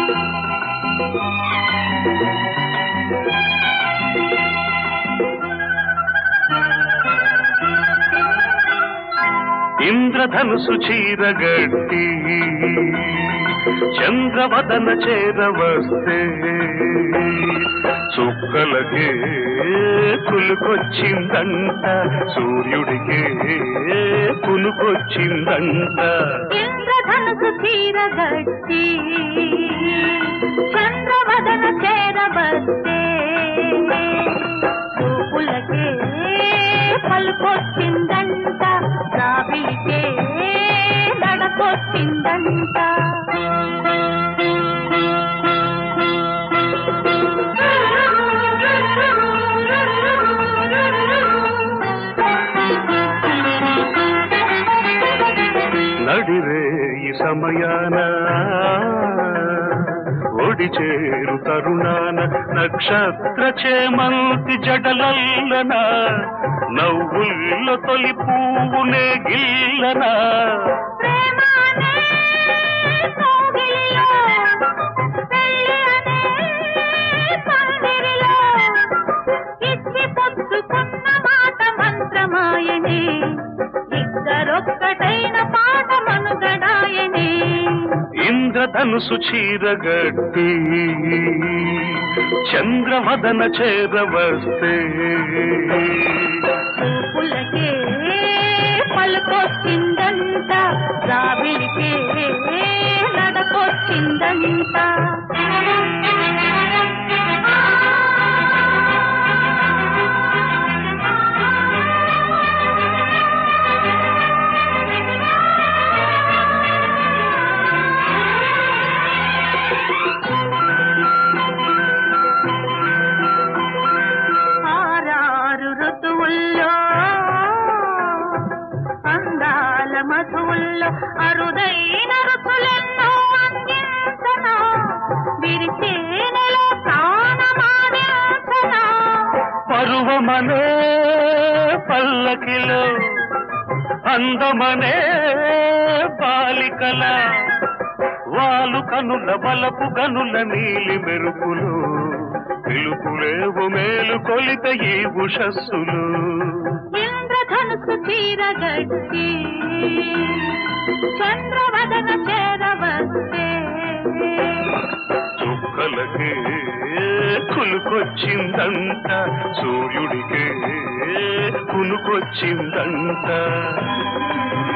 ఇంద్రధనుసు చీరగట్టి చంద్రవదన చేరవస్తే చుక్కలకే కులుకొచ్చిందంట సూర్యుడికే కునుకొచ్చిందంట ఇంద్రధనుసు చీరగట్టి చంద్రవదన చేరబస్తే చూపులకే పలుకొచ్చిందంట రావిలికే నడకొచ్చిందంట నడిరే ఈ సమయాన ఒడి చేరు తరుణాన నక్షత్ర చేమంతి జడలల్లన నవ్వుల్లో తొలి పువ్వునే గిల్లనా ప్రేమానే కోగిలిలో, పెళ్ళి అనే పందిరిలో, ఇచ్చి పుచ్చుకున్న మాట మంత్రమాయనే ఇద్దరొక్కటైన పాట మనుగడాయనే ఇంద్రధనుసు చీరగట్టి చంద్రవదన చేరవస్తే చూపులకే పలుకొచ్చిందంట రావిలికే నడకొచ్చిందంట ఆరారు ఋతువుల్లో అందాల మధువుల్లో అరుదైన రుచులెన్నో అందించనా విరిచేనెలో ప్రాణమాడించనా పరువమనే పల్లకిలో అందమనే బాలికల వాలు కనుల బలపు గనుల నీలి మెరుపులు పిలుపులేవు మేలు కొలిత ఈ ఉషస్సులు ఇంద్రధనుసు చీరగట్టి చంద్రవదన చేరవస్తే చుక్కలకే కులుకొచ్చిందంట సూర్యుడికే కునుకొచ్చిందంట